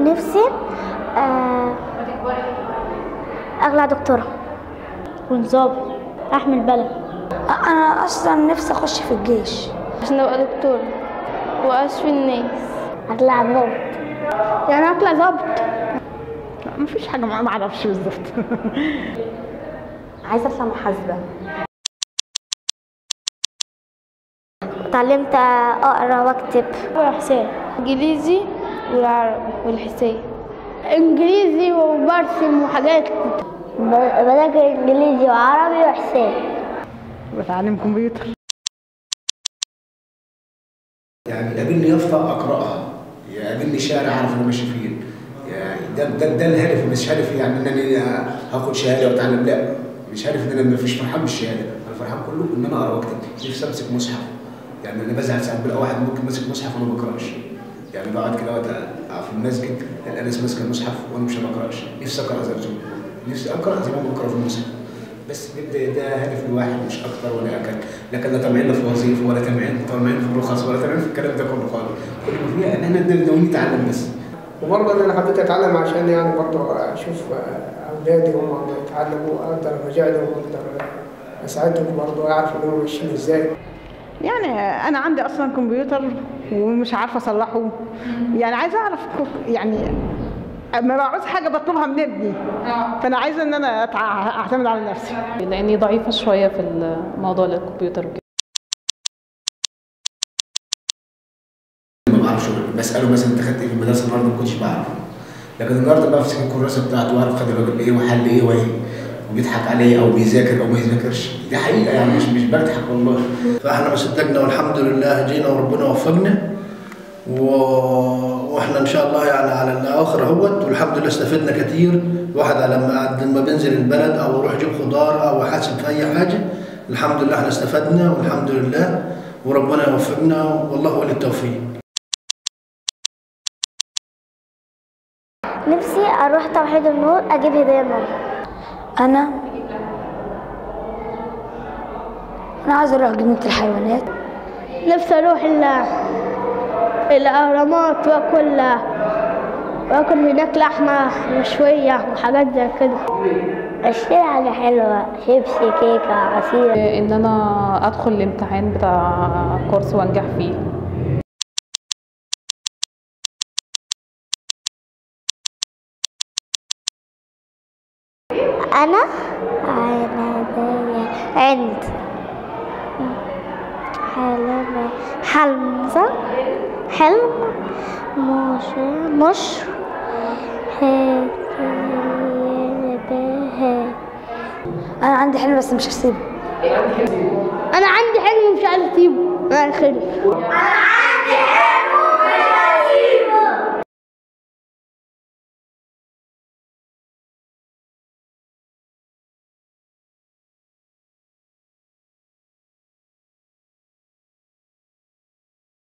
نفسي آه، اغلى دكتوره كنت ظابط احمي البلد انا اصلا نفسي اخش في الجيش عشان ابقى دكتور واشفي الناس اطلع ضابط يعني اطلع ظابط مفيش حاجه ما ما اعرفش بالظبط عايزه اطلع محاسبه اتعلمت اقرا واكتب وحساب انجليزي والعربي والحساب انجليزي وبرسم وحاجات بذاكر انجليزي وعربي وحساب بتعلم كمبيوتر يعني يقابلني يافطه اقراها يقابلني شارع اعرف انا ماشي فين يعني ده ده ده الهدف مش هدف يعني ان انا هاخد شهاده واتعلم لا مش هدف ان انا مفيش فرحان بالشهاده انا فرحان كله ان انا اقرا واكتب نفسي امسك مصحف يعني انا بزعل ساعات بلاقي واحد ممكن ماسك مصحف وانا ما بقراش يعني بقعد كده وقت في المسجد الاقي ناس ماسكه المصحف وانا مش بقراش نفسي اقرا زي ما نفسي اقرا زي ما بقرا في المصحف بس ده, ده هدف الواحد مش اكتر ولا اقل لكن لا طمعين لا في وظيفه ولا طمعين طمعين في رخص ولا طمعين في الكلام ده كله خالص كل ما فيها ان احنا ناويين نتعلم بس وبرضه انا حبيت اتعلم عشان يعني برضه اشوف اولادي هم يتعلموا اقدر اجعلهم واقدر اساعدهم برضه اعرف انهم ماشيين ازاي يعني انا عندي اصلا كمبيوتر ومش عارفه اصلحه يعني عايزه اعرف كو- يعني لما بعوز حاجه بطلبها من ابني فانا عايزه ان انا أتع- اعتمد على نفسي لاني ضعيفه شويه في موضوع الكمبيوتر وكده ما بعرفش بساله مثلا انت خدت ايه في المدرسه النهارده ما كنتش بعرف لكن النهارده بمسك الكراسه بتاعته واعرف خد الواجب ايه وحل ايه وايه وبيضحك عليه او بيذاكر او ما يذاكرش دي حقيقه يعني مش مش بضحك والله فاحنا ما صدقنا والحمد لله جينا وربنا وفقنا و... واحنا ان شاء الله يعني على الاخر اهوت والحمد لله استفدنا كتير الواحد لما لما بينزل البلد او يروح يجيب خضار او يحاسب في اي حاجه الحمد لله احنا استفدنا والحمد لله وربنا يوفقنا والله ولي التوفيق نفسي اروح توحيد النور اجيب هديه لماما انا انا عايزه اروح جنينه الحيوانات نفسي اروح ال الاهرامات واكل واكل هناك لحمه مشويه وحاجات زي كده اشتري حاجه حلوه شيبسي كيكه عصير ان انا ادخل الامتحان بتاع كورس وانجح فيه انا عنادية عند حلم حلمزة حلم مش مش انا عندي حلم بس مش هسيبه انا عندي حلم مش عايز اسيبه انا خلف انا عندي حلم